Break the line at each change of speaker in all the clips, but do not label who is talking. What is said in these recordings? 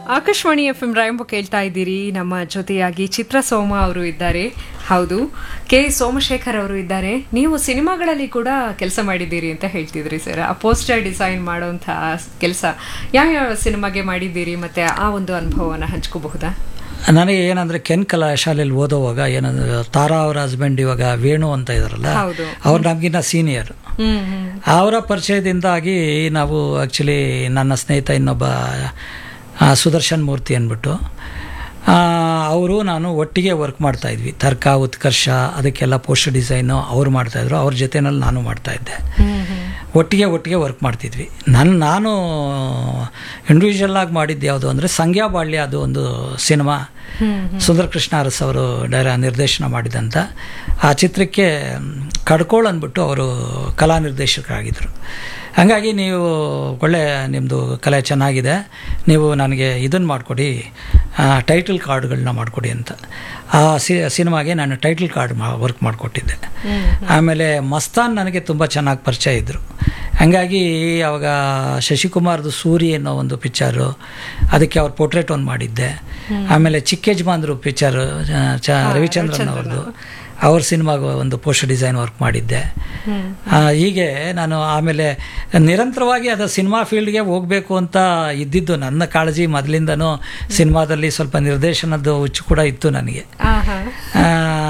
Akashvani F M ರಾಯಂಬ ಕೇಳ್ತಾ ಇದ್ದೀರಿ ನಮ್ಮ ಜೊತೆಯಾಗಿ ಚಿತ್ರ ಸೋಮ ಅವರು ಇದ್ದಾರೆ ಹೌದು ಕೆ ಸೋಮಶೇಖರ್ ಅವರು ಇದ್ದಾರೆ ನೀವು ಸಿನಿಮಾಗಳಲ್ಲಿ ಕೂಡ ಕೆಲಸ ಮಾಡಿದ್ದೀರಿ ಅಂತ ಹೇಳ್ತಿದ್ರಿ ಸರ್ ಆ ಪೋಸ್ಟರ್ ಡಿಸೈನ್ ಮಾಡೋಂಥ ಕೆಲಸ ಯಾವ್ಯಾವ ಸಿನಿಮಾಗೆ ಮಾಡಿದ್ದೀರಿ ಮತ್ತೆ ಆ ಒಂದು ಅನುಭವನ ಹಂಚ್ಕೋಬಹುದಾ
ನನಗೆ ಏನಂದ್ರೆ ಕೆನ್ ಕಲಾ ಶಾಲೆಯಲ್ಲಿ ಓದೋವಾಗ ಏನಂದ್ರೆ ತಾರಾ ಅವರ ಹಸ್ಬೆಂಡ್ ಇವಾಗ ವೇಣು ಅಂತ ಇದಾರಲ್ಲ
ಹೌದು.
ಅವ್ರು ನಮಗಿನ್ನ ಸೀನಿಯರ್
ಹ್ಮ್ ಹ್ಮ್
ಅವರ ಪರಿಚಯದಿಂದಾಗಿ ನಾವು ಆ್ಯಕ್ಚುಲಿ ನನ್ನ ಸ್ನೇಹಿತ ಇನ್ನೊಬ್ಬ ಆ, ಸುದರ್ಶನ್ ಮೂರ್ತಿ ಅಂದ್ಬಿಟ್ಟು ಅವರು ನಾನು ಒಟ್ಟಿಗೆ ವರ್ಕ್ ಮಾಡ್ತಾ ಇದ್ವಿ ತರ್ಕ ಉತ್ಕರ್ಷ ಅದಕ್ಕೆಲ್ಲ ಪೋಸ್ಟರ್ ಡಿಸೈನು ಅವ್ರು ಮಾಡ್ತಾಯಿದ್ರು ಅವ್ರ ಜೊತೆನಲ್ಲಿ ನಾನು ಮಾಡ್ತಾಯಿದ್ದೆ
ಹ್ಮ್ ಹ್ಮ್
ಒಟ್ಟಿಗೆ ಒಟ್ಟಿಗೆ ವರ್ಕ್ ಮಾಡ್ತಿದ್ವಿ ನನ್ನ ನಾನು ಇಂಡಿವಿಜುವಲ್ ಆಗಿ ಮಾಡಿದ್ದು ಯಾವುದು ಅಂದರೆ ಸಂಗ್ಯಾ ಬಾಳ್ಯ ಅದು ಒಂದು ಸಿನಿಮಾ ಸುಂದರ ಕೃಷ್ಣ ಅರಸ್ ಅವರು ಡೈರ ನಿರ್ದೇಶನ ಮಾಡಿದಂಥ ಆ ಚಿತ್ರಕ್ಕೆ ಕಡ್ಕೋಳ್ ಅಂದ್ಬಿಟ್ಟು ಅವರು ಕಲಾ ನಿರ್ದೇಶಕರಾಗಿದ್ದರು ಹಾಗಾಗಿ ನೀವು ಒಳ್ಳೆ ನಿಮ್ಮದು ಕಲೆ ಚೆನ್ನಾಗಿದೆ ನೀವು ನನಗೆ ಇದನ್ನು ಮಾಡಿಕೊಡಿ ಟೈಟಲ್ ಕಾರ್ಡ್ಗಳನ್ನ ಮಾಡಿಕೊಡಿ ಅಂತ ಆ ಸಿ ಸಿನಿಮಾಗೆ ನಾನು ಟೈಟಲ್ ಕಾರ್ಡ್ ಮಾ ವರ್ಕ್ ಮಾಡಿಕೊಟ್ಟಿದ್ದೆ ಆಮೇಲೆ ಮಸ್ತಾನ್ ನನಗೆ ತುಂಬ ಚೆನ್ನಾಗಿ ಪರಿಚಯ ಇದ್ದರು ಹಂಗಾಗಿ ಅವಾಗ ಶಶಿಕುಮಾರ್ದು ಸೂರಿ ಅನ್ನೋ ಒಂದು ಪಿಕ್ಚರು ಅದಕ್ಕೆ ಅವ್ರ ಪೋರ್ಟ್ರೇಟ್ ಒಂದು ಮಾಡಿದ್ದೆ ಆಮೇಲೆ ಚಿಕ್ಕ ಯಜಮಾನ್ರು ಪಿಕ್ಚರ್ ಚ ರವಿಚಂದ್ರನ್ ಅವ್ರದ್ದು ಅವ್ರ ಸಿನಿಮಾಗ ಒಂದು ಪೋಸ್ಟರ್ ಡಿಸೈನ್ ವರ್ಕ್ ಮಾಡಿದ್ದೆ ಆ, ಹೀಗೆ ನಾನು ಆಮೇಲೆ ನಿರಂತರವಾಗಿ ಅದು ಸಿನಿಮಾ ಫೀಲ್ಡ್ಗೆ ಹೋಗಬೇಕು ಅಂತ ಇದ್ದಿದ್ದು ನನ್ನ ಕಾಳಜಿ ಮೊದಲಿಂದನೂ ಸಿನಿಮಾದಲ್ಲಿ ಸ್ವಲ್ಪ ನಿರ್ದೇಶನದ ಹುಚ್ಚು ಕೂಡ ಇತ್ತು ನನಗೆ
ಆಹಾ.
ಆ,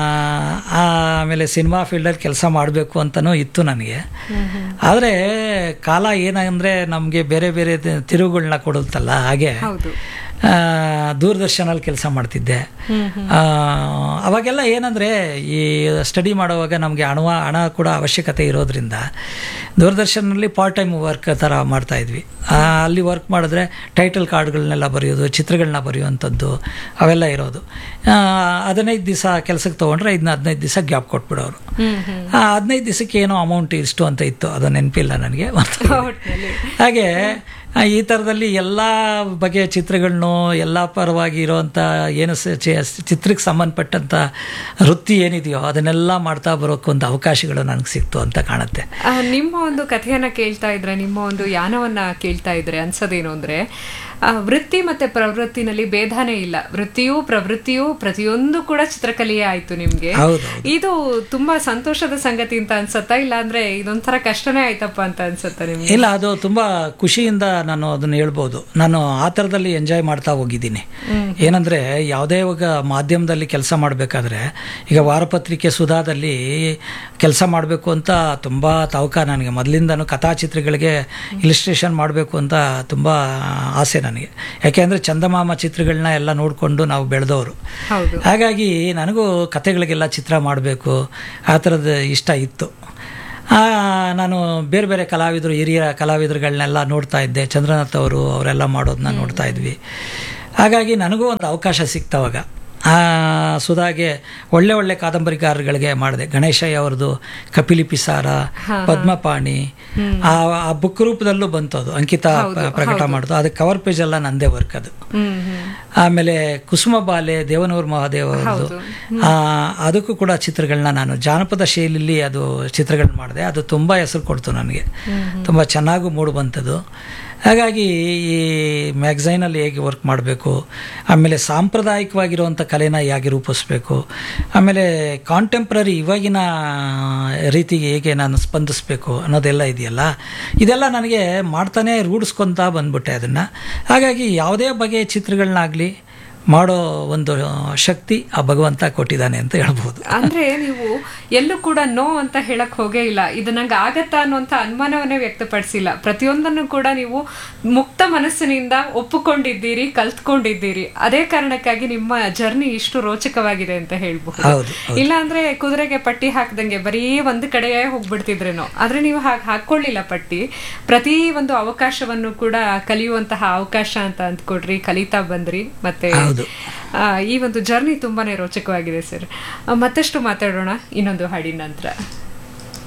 ಆಮೇಲೆ ಸಿನಿಮಾ ಫೀಲ್ಡಲ್ಲಿ ಕೆಲಸ ಮಾಡಬೇಕು ಅಂತಲೂ ಇತ್ತು ನನಗೆ ಆದರೆ ಕಾಲ ಏನಂದರೆ ನಮಗೆ ಬೇರೆ ಬೇರೆ ತಿರುವುಗಳನ್ನ ಕೊಡುತ್ತಲ್ಲ ಹಾಗೆ
ಹೌದು
ಆ, ದೂರದರ್ಶನಲ್ಲಿ ಕೆಲಸ ಮಾಡ್ತಿದ್ದೆ ಆ, ಅವಾಗೆಲ್ಲ ಏನಂದರೆ ಈ ಸ್ಟಡಿ ಮಾಡುವಾಗ ನಮಗೆ ಹಣ ಹಣ ಕೂಡ ಅವಶ್ಯಕತೆ ಇರೋದ್ರಿಂದ ದೂರದರ್ಶನಲ್ಲಿ ಪಾರ್ಟ್ ಟೈಮ್ ವರ್ಕ್ ಥರ ಮಾಡ್ತಾ ಇದ್ವಿ ಆ, ಅಲ್ಲಿ ವರ್ಕ್ ಮಾಡಿದ್ರೆ ಟೈಟಲ್ ಕಾರ್ಡ್ಗಳನ್ನೆಲ್ಲ ಬರೆಯೋದು ಚಿತ್ರಗಳನ್ನ ಬರೆಯುವಂಥದ್ದು ಅವೆಲ್ಲ ಇರೋದು ಆ, ಹದಿನೈದು ದಿವಸ ಕೆಲಸಕ್ಕೆ ತೊಗೊಂಡ್ರೆ ಇದನ್ನ ಹದಿನೈದು ದಿವಸ ಗ್ಯಾಪ್ ಕೊಟ್ಬಿಡೋರು
ಹ್ಮ್ ಹ್ಮ್
ಆ ಹದಿನೈದು ದಿವಸಕ್ಕೆ ಏನೋ ಅಮೌಂಟ್ ಇಷ್ಟು ಅಂತ ಇತ್ತು ಅದು ನೆನಪಿಲ್ಲ ನನಗೆ
ಒಟ್ನಲ್ಲಿ
ಹಾಗೆ ಆ, ಈ ಥರದಲ್ಲಿ ಎಲ್ಲ ಬಗೆಯ ಚಿತ್ರಗಳನ್ನು ಎಲ್ಲ ಪರವಾಗಿ ಇರೋವಂಥ ಏನು ಸ- ಚೆ- ಚಿತ್ರಕ್ಕೆ ಸಂಬಂಧಪಟ್ಟಂಥ ವೃತ್ತಿ ಏನಿದೆಯೋ ಅದನ್ನೆಲ್ಲ ಮಾಡ್ತಾ ಬರೋಕ್ಕೆ ಒಂದು ಅವಕಾಶಗಳು ನನಗೆ ಸಿಕ್ತು ಅಂತ ಕಾಣುತ್ತೆ
ಆ, ನಿಮ್ಮ ಒಂದು ಕಥೆಯನ್ನ ಕೇಳ್ತಾ ಇದ್ರೆ ನಿಮ್ಮ ಒಂದು ಯಾನವನ್ನ ಕೇಳ್ತಾ ಇದ್ರೆ ಅನ್ಸೋದೇನು ಅಂದ್ರೆ ಆ, ವೃತ್ತಿ ಮತ್ತೆ ಪ್ರವೃತ್ತಿನಲ್ಲಿ ಭೇದನೇ ಇಲ್ಲ ವೃತ್ತಿಯೂ ಪ್ರವೃತ್ತಿಯೂ ಪ್ರತಿಯೊಂದು ಕೂಡ ಚಿತ್ರಕಲೆಯೇ ಆಯ್ತು ನಿಮ್ಗೆ
ಹೌದು
ಇದು ತುಂಬಾ ಸಂತೋಷದ ಸಂಗತಿ ಅಂತ ಅನ್ಸತ್ತಾ ಇಲ್ಲ ಅಂದ್ರೆ ಇದೊಂಥರ ಕಷ್ಟನೇ ಆಯ್ತಪ್ಪ ಅಂತ ಅನ್ಸತ್ತಾ ನಿಮ್ಗೆ
ಇಲ್ಲ ಅದು ತುಂಬ ಖುಷಿಯಿಂದ ನಾನು ಅದನ್ನು ಹೇಳ್ಬೋದು ನಾನು ಆ ಥರದಲ್ಲಿ ಎಂಜಾಯ್ ಮಾಡ್ತಾ ಹೋಗಿದ್ದೀನಿ ಏನಂದರೆ ಯಾವುದೇ ಇವಾಗ ಮಾಧ್ಯಮದಲ್ಲಿ ಕೆಲಸ ಮಾಡಬೇಕಾದ್ರೆ ಈಗ ವಾರಪತ್ರಿಕೆ ಸುಧಾದಲ್ಲಿ ಕೆಲಸ ಮಾಡಬೇಕು ಅಂತ ತುಂಬ ತವಕ ನನಗೆ ಮೊದಲಿಂದನೂ ಕಥಾಚಿತ್ರಗಳಿಗೆ ಇಲಿಸ್ಟ್ರೇಷನ್ ಮಾಡಬೇಕು ಅಂತ ತುಂಬ ಆಸೆ ನನಗೆ ಯಾಕೆಂದರೆ ಚಂದಮಾಮ ಚಿತ್ರಗಳನ್ನ ಎಲ್ಲ ನೋಡಿಕೊಂಡು ನಾವು ಬೆಳೆದವರು
ಹೌದು
ಹಾಗಾಗಿ ನನಗೂ ಕತೆಗಳಿಗೆಲ್ಲ ಚಿತ್ರ ಮಾಡಬೇಕು ಆ ಥರದ ಇಷ್ಟ ಇತ್ತು ಆ, ನಾನು ಬೇರೆ ಬೇರೆ ಕಲಾವಿದರು ಹಿರಿಯ ಕಲಾವಿದರುಗಳನ್ನೆಲ್ಲ ನೋಡ್ತಾ ಇದ್ದೆ ಚಂದ್ರನಾಥ್ ಅವರು ಅವರೆಲ್ಲ ಮಾಡೋದನ್ನ ನೋಡ್ತಾ ಇದ್ವಿ ಹಾಗಾಗಿ ನನಗೂ ಒಂದು ಅವಕಾಶ ಸಿಕ್ತವಾಗ ಆ, ಸುಧಾಗೆ ಒಳ್ಳೆ ಒಳ್ಳೆ ಕಾದಂಬರಿಕಾರಗಳಿಗೆ ಮಾಡಿದೆ ಗಣೇಶಯ್ಯ ಅವ್ರದ್ದು ಕಪಿಲಿ ಪಿಸಾರ ಪದ್ಮಪಾಣಿ ಆ ಆ ಬುಕ್ ರೂಪದಲ್ಲೂ ಬಂತು ಅದು ಅಂಕಿತ ಪ- ಪ್ರಕಟ ಮಾಡೋದು ಅದಕ್ಕೆ ಕವರ್ ಪೇಜ್ ಎಲ್ಲ ನಂದೇ ವರ್ಕ್ ಅದು
ಹ್ಮ್ ಹ್ಮ್
ಆಮೇಲೆ ಕುಸುಮ ಬಾಲೆ ದೇವನೂರು ಮಹಾದೇವ್ ಅವರದ್ದು ಆ, ಅದಕ್ಕೂ ಕೂಡ ಚಿತ್ರಗಳನ್ನ ನಾನು ಜಾನಪದ ಶೈಲಿಯಲ್ಲಿ ಅದು ಚಿತ್ರಗಳನ್ನ ಮಾಡಿದೆ ಅದು ತುಂಬ ಹೆಸರು ಕೊಡ್ತು ನನಗೆ ತುಂಬ ಚೆನ್ನಾಗೂ ಮೂಡು ಬಂತದ್ದು ಹಾಗಾಗಿ ಈ ಮ್ಯಾಗ್ಝೈನಲ್ಲಿ ಹೇಗೆ ವರ್ಕ್ ಮಾಡಬೇಕು ಆಮೇಲೆ ಸಾಂಪ್ರದಾಯಿಕವಾಗಿರುವಂಥ ಕಲೆನ ಹೇಗೆ ರೂಪಿಸ್ಬೇಕು ಆಮೇಲೆ ಕಾಂಟೆಂಪ್ರರಿ ಇವಾಗಿನ ರೀತಿಗೆ ಹೇಗೆ ನಾನು ಸ್ಪಂದಿಸಬೇಕು ಅನ್ನೋದೆಲ್ಲ ಇದೆಯಲ್ಲ ಇದೆಲ್ಲ ನನಗೆ ಮಾಡ್ತಾನೆ ರೂಢಿಸ್ಕೊತಾ ಬಂದ್ಬಿಟ್ಟೆ ಅದನ್ನು ಹಾಗಾಗಿ ಯಾವುದೇ ಬಗೆಯ ಚಿತ್ರಗಳನ್ನಾಗಲಿ ಮಾಡೋ ಒಂದು ಶಕ್ತಿ ಆ ಭಗವಂತ ಕೊಟ್ಟಿದ್ದಾನೆ ಅಂತ ಹೇಳ್ಬೋದು
ಅಂದ್ರೆ ನೀವು ಎಲ್ಲೂ ಕೂಡ ನೋ ಅಂತ ಹೇಳಕ್ ಹೋಗೇ ಇಲ್ಲ ಇದು ನಂಗೆ ಆಗತ್ತಾ ಅನ್ನುವಂತ ಅನುಮಾನವನ್ನೇ ವ್ಯಕ್ತಪಡಿಸಿಲ್ಲ ಪ್ರತಿಯೊಂದನ್ನು ಕೂಡ ನೀವು ಮುಕ್ತ ಮನಸ್ಸಿನಿಂದ ಒಪ್ಪಿಕೊಂಡಿದ್ದೀರಿ ಕಲ್ತ್ಕೊಂಡಿದ್ದೀರಿ ಅದೇ ಕಾರಣಕ್ಕಾಗಿ ನಿಮ್ಮ ಜರ್ನಿ ಇಷ್ಟು ರೋಚಕವಾಗಿದೆ ಅಂತ ಹೇಳ್ಬಹುದು
ಹೌದು
ಇಲ್ಲ ಅಂದ್ರೆ ಕುದುರೆಗೆ ಪಟ್ಟಿ ಹಾಕ್ದಂಗೆ ಬರೀ ಒಂದು ಕಡೆ ಹೋಗ್ಬಿಡ್ತಿದ್ರೇನೋ ಆದ್ರೆ ನೀವು ಹಾಗೆ ಹಾಕೊಳ್ಳಿಲ್ಲ ಪಟ್ಟಿ ಪ್ರತಿ ಒಂದು ಅವಕಾಶವನ್ನು ಕೂಡ ಕಲಿಯುವಂತಹ ಅವಕಾಶ ಅಂತ ಅಂದ್ಕೊಡ್ರಿ ಕಲಿತಾ ಬಂದ್ರಿ ಮತ್ತೆ
ಹೌದು
ಆ, ಈ ಒಂದು ಜರ್ನಿ ತುಂಬಾನೇ ರೋಚಕವಾಗಿದೆ ಸರ್ ಮತ್ತಷ್ಟು ಮಾತಾಡೋಣ ಇನ್ನೊಂದು ಹಾಡಿನ ನಂತರ